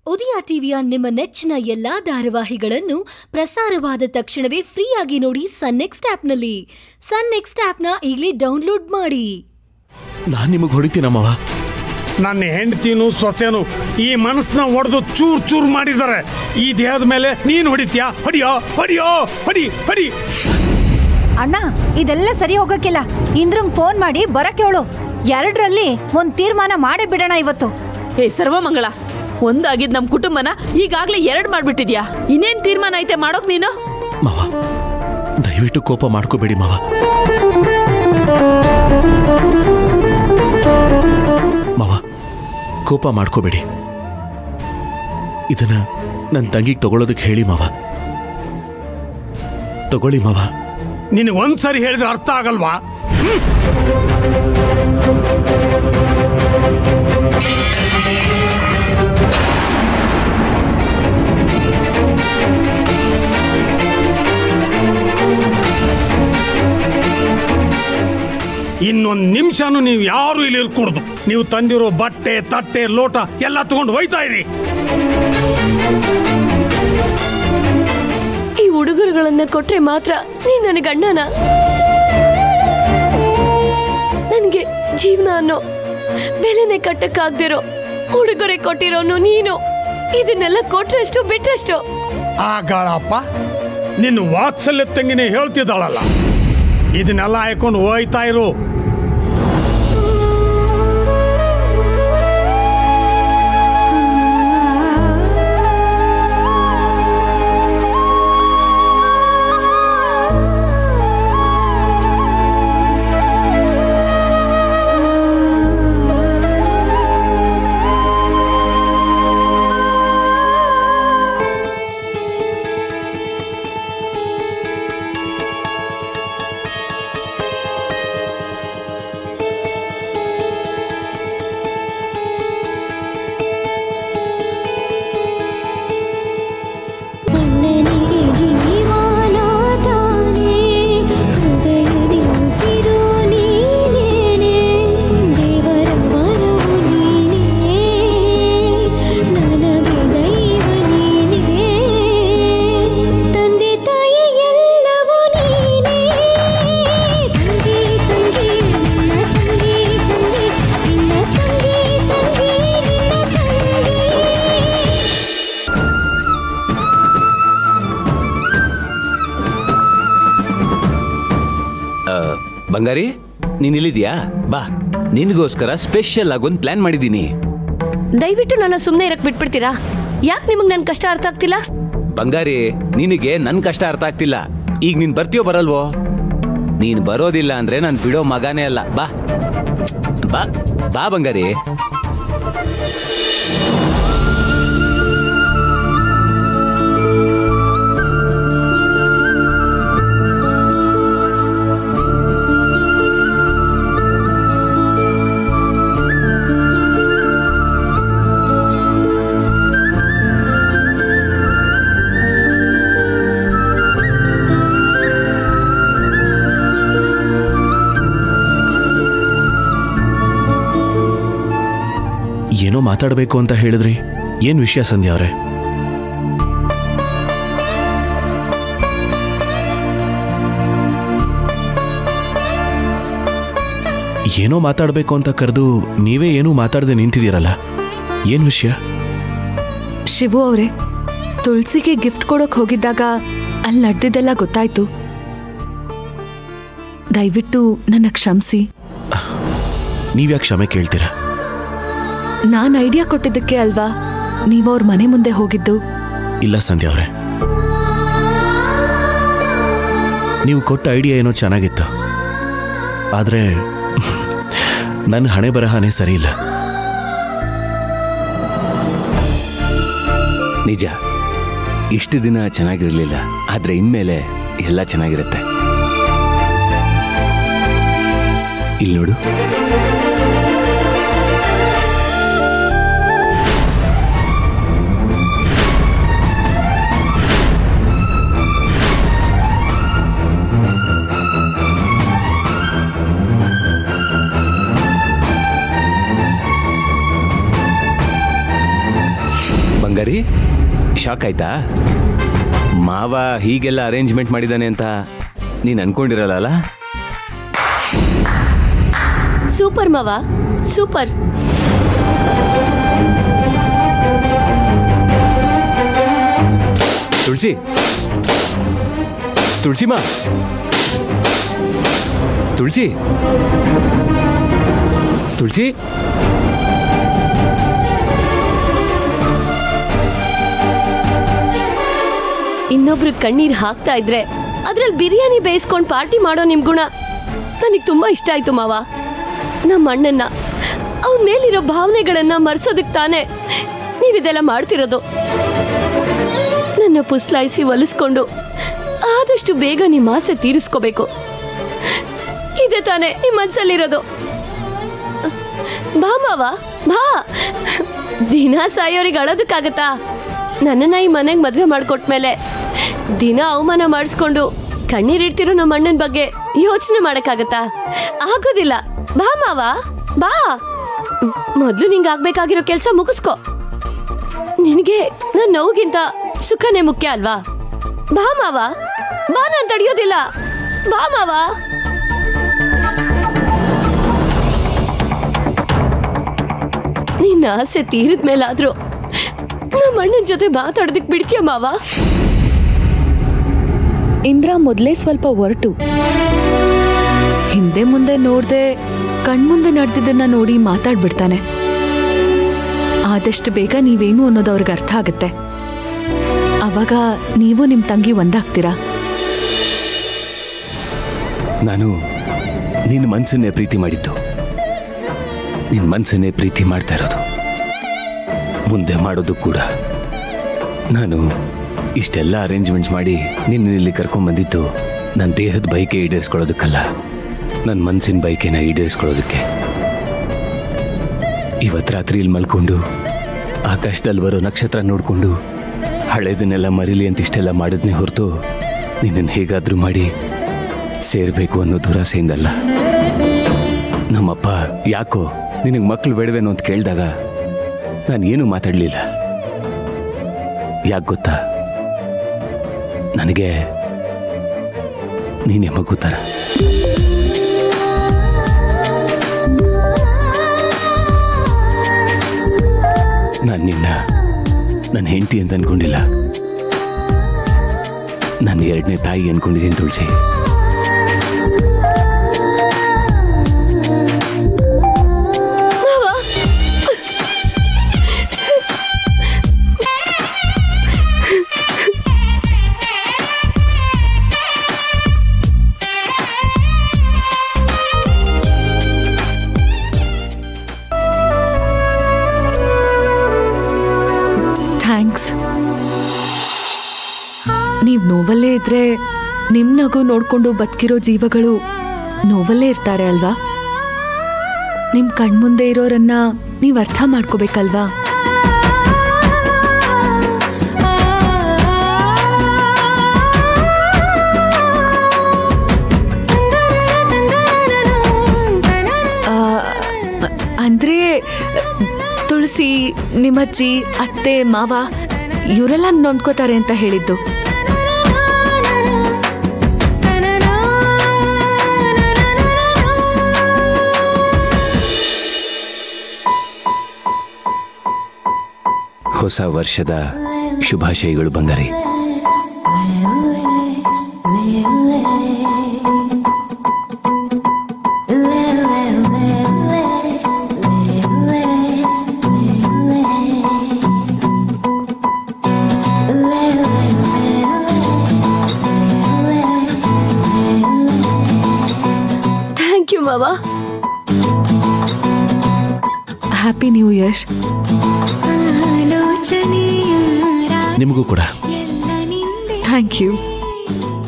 ಉದಯ ಟಿವಿಯ ನಿಮ್ಮ ನೆಚ್ಚಿನ ಎಲ್ಲಾ ಧಾರಾವಾಹಿಗಳನ್ನು ಪ್ರಸಾರವಾದ ತಕ್ಷಣವೇ ಫ್ರೀಯಾಗಿ ನೋಡಿ ಸನ್ ನೆಕ್ಸ್ಟ್ ಆಪ್ನಲ್ಲಿ ಸನ್ ನೆಕ್ಸ್ಟ್ ಆಪ್ನ ಈಗಲೇ ಡೌನ್ಲೋಡ್ ಮಾಡಿ ನಾನ್ ನಿಮಗೆ ಹೊಡಿತೀನಮ್ಮವ ನನ್ನ ಹೆಂಡತಿನೂ ಸೊಸೆನು ಈ ಮನಸ್ಸನ್ನ ಒಡೆದು ಚೂರ್ ಚೂರ್ ಮಾಡಿದ್ದಾರೆ ಈ ದೇಹದ ಮೇಲೆ ನೀನು ಹೊಡಿತ್ಯಾ ಹೊಡಿಯೋ ಹೊಡಿಯೋ ಹೊಡಿ ಹೊಡಿ ಅಣ್ಣ ಇದೆಲ್ಲ ಸರಿ ಹೋಗಕ್ಕಿಲ್ಲ ಇಂದ್ರಂಗ್ ಫೋನ್ ಮಾಡಿ ಬರಕ್ ಹೇಳು ಎರಡರಲ್ಲಿ ಒಂದ್ ತೀರ್ಮಾನ ಮಾಡೇ ಬಿಡೋಣ ಇವತ್ತು ಏ ಸರ್ವಮಂಗಳ ಒಂದಾಗಿದ್ ನಮ್ ಕುಟುಂಬನ ಈಗಾಗ್ಲೇ ಎರಡ್ ಮಾಡ್ಬಿಟ್ಟಿದ್ಯಾ ಇನ್ನೇನ್ ತೀರ್ಮಾನ ಐತೆ ಮಾಡೋಕ್ ನೀನು ಮಾವ ದಯವಿಟ್ಟು ಕೋಪ ಮಾಡ್ಕೋಬೇಡಿ ಮಾವ ಮಾವ ಕೋಪ ಮಾಡ್ಕೋಬೇಡಿ ಇದನ್ನ ನನ್ನ ತಂಗಿಗೆ ತಗೊಳ್ಳೋದಕ್ಕೆ ಹೇಳಿ ಮಾವ ತಗೊಳ್ಳಿ ಮಾವ ನಿನಗೆ ಒಂದ್ಸರಿ ಹೇಳಿದ್ರೆ ಅರ್ಥ ಆಗಲ್ವಾ ಇನ್ನೊಂದು ನಿಮಿಷನೂ ನೀವು ಯಾರು ಇಲ್ಲಿ ಇರ್ಕೂಡ್ದು ನೀವು ತಂದಿರೋ ಬಟ್ಟೆ ತಟ್ಟೆ ಲೋಟ ಎಲ್ಲ ತಗೊಂಡು ಹೋಯ್ತಾ ಇರಿ ಈ ಉಡುಗೊರೆಗಳನ್ನ ಕೊಟ್ರೆ ಮಾತ್ರ ನೀನ್ ನನಗೆ ಅಣ್ಣನ ನನ್ಗೆ ಜೀವನ ಅನ್ನೋ ಬೆಲೆನೆ ಕಟ್ಟಕ್ಕಾಗ್ದಿರೋ ಉಡುಗೊರೆ ಕೊಟ್ಟಿರೋನು ನೀನು ಇದನ್ನೆಲ್ಲ ಕೊಟ್ರಷ್ಟು ಬಿಟ್ರಷ್ಟು ಆಗಳಪ್ಪ ನಿನ್ನ ವಾತ್ಸಲ್ಯ ತಂಗಿನೇ ಹೇಳ್ತಿದ್ದಾಳಲ್ಲ ಇದನ್ನೆಲ್ಲ ಹಾಕೊಂಡು ಹೋಯ್ತಾ ಇರು ಅಣ್ಣನಿಗೆ ಜೀವನಾತಾನೆ ಹೃದಯದಿ ಉಸಿರು ನೀನೇನೆ ದೇವರ ವರವು ನೀನೇ ನನಗೆ ದೈವ ನೀನೇ ತಂದೆ ತಾಯಿ ಎಲ್ಲವೂ ನೀನೇ ತಂಗಿ ತಂಗಿ ನಿನ್ನ ತಂಗಿ ತಂಗಿ ನಿನ್ನ ತಂಗಿ ತಂಗಿ ನಿನ್ನ ತಂಗಿ ಆ, ಬಂಗಾರಿ ನೀನ್ ಇಲ್ಲಿದ್ಯಾ ಬಾ ನಿನಗೋಸ್ಕರ ಸ್ಪೆಷಲ್ ಆಗಿ ಒಂದು ಪ್ಲಾನ್ ಮಾಡಿದ್ದೀನಿ ದಯವಿಟ್ಟು ನನ್ನ ಸುಮ್ಮನೆ ಇರಕ್ ಬಿಟ್ಬಿಡ್ತೀರಾ ಯಾಕೆ ನಿಮಗ್ ನನ್ ಕಷ್ಟ ಅರ್ಥ ಆಗ್ತಿಲ್ಲ ಬಂಗಾರಿ ನಿನಗೆ ನನ್ ಕಷ್ಟ ಅರ್ಥ ಆಗ್ತಿಲ್ಲ ಈಗ ನೀನ್ ಬರ್ತೀಯೋ ಬರಲ್ವೋ ನೀನ್ ಬರೋದಿಲ್ಲ ಅಂದ್ರೆ ನಾನು ಬಿಡೋ ಮಗಾನೇ ಅಲ್ಲ ಬಾ ಬಾ ಬಾ ಬಂಗಾರಿ ಏನೋ ಮಾತಾಡಬೇಕು ಅಂತ ಹೇಳಿದ್ರಿ ಏನ್ ವಿಷಯ ಸಂಧ್ಯಾ ಅವ್ರೆ ಏನೋ ಮಾತಾಡಬೇಕು ಅಂತ ಕರೆದು ನೀವೇ ಏನೂ ಮಾತಾಡದೆ ನಿಂತಿದ್ದೀರಲ್ಲ ಏನ್ ವಿಷಯ ಶಿವು ಅವರೇ ತುಳಸಿಗೆ ಗಿಫ್ಟ್ ಕೊಡೋಕ್ ಹೋಗಿದ್ದಾಗ ಅಲ್ಲಿ ನಡೆದಿದ್ದೆಲ್ಲ ಗೊತ್ತಾಯ್ತು ದಯವಿಟ್ಟು ನನ್ನ ಕ್ಷಮಿಸಿ ನೀವ್ಯಾಕೆ ಕ್ಷಮೆ ಕೇಳ್ತೀರಾ ನಾನು ಐಡಿಯಾ ಕೊಟ್ಟಿದ್ದಕ್ಕೆ ಅಲ್ವಾ ನೀವು ಅವ್ರ ಮನೆ ಮುಂದೆ ಹೋಗಿದ್ದು ಇಲ್ಲ ಸಂಧ್ಯಾ ಅವರೇ ನೀವು ಕೊಟ್ಟ ಐಡಿಯಾ ಏನೋ ಚೆನ್ನಾಗಿತ್ತು ಆದರೆ ನನ್ನ ಹಣೆ ಬರಹನೇ ಸರಿ ಇಲ್ಲ ನಿಜ ಇಷ್ಟು ದಿನ ಚೆನ್ನಾಗಿರ್ಲಿಲ್ಲ ಆದ್ರೆ ಇನ್ಮೇಲೆ ಎಲ್ಲ ಚೆನ್ನಾಗಿರುತ್ತೆ ಇಲ್ಲಿ ನೋಡು ಬಂಗಾರಿ ಶಾಕ್ ಆಯ್ತಾ ಮಾವ ಹೀಗೆಲ್ಲ ಅರೇಂಜ್ಮೆಂಟ್ ಮಾಡಿದ್ದಾನೆ ಅಂತ ನೀನು ಅನ್ಕೊಂಡಿರಲ್ಲ ಸೂಪರ್ ಮಾವ ಸೂಪರ್ ತುಳಸಿ ತುಳಸಿ ಮಾ ತುಳಸಿ ತುಳಸಿ ಇನ್ನೊಬ್ರು ಕಣ್ಣೀರ್ ಹಾಕ್ತಾ ಇದ್ರೆ ಅದ್ರಲ್ಲಿ ಬಿರಿಯಾನಿ ಬೇಯಿಸ್ಕೊಂಡು ಪಾರ್ಟಿ ಮಾಡೋ ನಿಮ್ ಗುಣ ನನಗೆ ತುಂಬಾ ಇಷ್ಟ ಆಯ್ತು ಮಾವ ನಮ್ಮ ಅಣ್ಣನ್ನ ಅವನ ಮೇಲಿರೋ ಭಾವನೆಗಳನ್ನ ಮರ್ಸೋದಕ್ ತಾನೇ ನೀವಿದೆಲ್ಲ ಮಾಡ್ತಿರೋದು ನನ್ನ ಪುಸ್ಲಾಯಿಸಿ ಒಲಿಸ್ಕೊಂಡು ಆದಷ್ಟು ಬೇಗ ನಿಮ್ಮ ಆಸೆ ತೀರಿಸ್ಕೋಬೇಕು ಇದೆ ತಾನೇ ನಿಮ್ಮ ಮನ್ಸಲ್ಲಿರೋದು ಬಾ ಮಾವ ಬಾ ದಿನ ಸಾಯೋರಿಗೆ ಅಳೋದಕ್ಕಾಗತ್ತಾ ನನ್ನನ್ನ ಈ ಮನೆಗೆ ಮದುವೆ ಮಾಡ್ಕೊಟ್ಮೇಲೆ ದಿನ ಅವಮಾನ ಮಾಡಿಸ್ಕೊಂಡು ಕಣ್ಣೀರಿಡ್ತಿರೋ ನಮ್ಮ ಅಣ್ಣನ ಬಗ್ಗೆ ಯೋಚನೆ ಮಾಡಕ್ಕಾಗತ್ತಾ ಆಗೋದಿಲ್ಲ ಬಾ ಮಾವ ಬಾ ಮೊದಲು ನಿಂಗೆ ಆಗ್ಬೇಕಾಗಿರೋ ಕೆಲಸ ಮುಗಿಸ್ಕೊ ನಿನಗೆ ನನ್ನ ನೋವಿಗಿಂತ ಸುಖನೇ ಮುಖ್ಯ ಅಲ್ವಾ ಬಾ ಮಾವ ಬಾ ನಾನು ತಡೆಯೋದಿಲ್ಲ ಬಾ ಮಾವ ನಿನ್ನ ಆಸೆ ತೀರಿದ ಮೇಲಾದ್ರೂ ನಮ್ಮ ಅಣ್ಣನ ಜೊತೆ ಮಾತಾಡೋದಕ್ ಬಿಡ್ತೀಯ ಮಾವ ಇಂದ್ರ ಮೊದಲೇ ಸ್ವಲ್ಪ ಹೊರಟು ಹಿಂದೆ ಮುಂದೆ ನೋಡ್ದೆ ಕಣ್ಮುಂದೆ ನಡೆದಿದ್ದನ್ನ ನೋಡಿ ಮಾತಾಡ್ಬಿಡ್ತಾನೆ ಆದಷ್ಟು ಬೇಗ ನೀವೇನು ಅನ್ನೋದು ಅವ್ರಿಗೆ ಅರ್ಥ ಆಗುತ್ತೆ ಅವಾಗ ನೀವು ನಿಮ್ ತಂಗಿ ಒಂದಾಗ್ತೀರಾ ನಾನು ನಿನ್ನ ಮನಸ್ಸನ್ನೇ ಪ್ರೀತಿ ಮಾಡಿದ್ದು ನಿನ್ನ ಮನಸ್ಸನ್ನೇ ಪ್ರೀತಿ ಮಾಡ್ತಾ ಇರೋದು ಮುಂದೆ ಮಾಡೋದು ಕೂಡ ನಾನು ಇಷ್ಟೆಲ್ಲ ಅರೇಂಜ್ಮೆಂಟ್ಸ್ ಮಾಡಿ ನಿನ್ನ ಇಲ್ಲಿ ಕರ್ಕೊಂಡ್ಬಂದಿದ್ದು ನನ್ನ ದೇಹದ ಬೈಕೆ ಈಡೇರಿಸ್ಕೊಳ್ಳೋದಕ್ಕಲ್ಲ ನನ್ನ ಮನಸ್ಸಿನ ಬೈಕೆನ ಈಡೇರಿಸ್ಕೊಳ್ಳೋದಕ್ಕೆ ಇವತ್ತು ರಾತ್ರಿ ಇಲ್ಲಿ ಮಲ್ಕೊಂಡು ಆಕಾಶದಲ್ಲಿ ಬರೋ ನಕ್ಷತ್ರ ನೋಡಿಕೊಂಡು ಹಳೇದನ್ನೆಲ್ಲ ಮರೀಲಿ ಅಂತ ಇಷ್ಟೆಲ್ಲ ಮಾಡಿದ್ನೇ ಹೊರತು ನಿನ್ನನ್ನು ಹೇಗಾದರೂ ಮಾಡಿ ಸೇರಬೇಕು ಅನ್ನೋ ದುರಾಸೆಯಿಂದಲ್ಲ ನಮ್ಮಪ್ಪ ಯಾಕೋ ನಿನಗೆ ಮಕ್ಕಳು ಬೇಡವೇನೋ ಅಂತ ಕೇಳಿದಾಗ ನಾನು ಏನೂ ಮಾತಾಡಲಿಲ್ಲ ಯಾಕೆ ಗೊತ್ತಾ ನನಗೆ ನೀನೇ ಮಗು ಥರ ನಾನು ನಿನ್ನ ನನ್ನ ಹೆಂಡತಿ ಅಂತ ಅನ್ಕೊಂಡಿಲ್ಲ ನನ್ನ ಎರಡನೇ ತಾಯಿ ಅನ್ಕೊಂಡಿದ್ದೀನಿ ತುಳಸಿ ಥ್ಯಾಂಕ್ಸ್ ನೀವು ನೋವಲ್ಲೇ ಇದ್ರೆ ನಿಮ್ ನಗು ನೋಡ್ಕೊಂಡು ಬದುಕಿರೋ ಜೀವಗಳು ನೋವಲ್ಲೇ ಇರ್ತಾರೆ ಅಲ್ವಾ ನಿಮ್ ಕಣ್ಮುಂದೆ ಇರೋರನ್ನ ನೀವು ಅರ್ಥ ಮಾಡ್ಕೋಬೇಕಲ್ವಾ ಆ, ಅಂದ್ರೆ ತುಳಸಿ ನಿಮ್ಮಜ್ಜಿ ಅತ್ತೆ ಮಾವ ಇವರೆಲ್ಲ ನೊಂದ್ಕೋತಾರೆ ಅಂತ ಹೇಳಿದ್ದು ಹೊಸ ವರ್ಷದ ಶುಭಾಶಯಗಳು ಬಂಗಾರಿ ಥ್ಯಾಂಕ್ ಯು ಮಾವ ಹ್ಯಾಪಿ ನ್ಯೂ ಇಯರ್ ನಿಮಗೂ ಕೂಡ ಥ್ಯಾಂಕ್ ಯು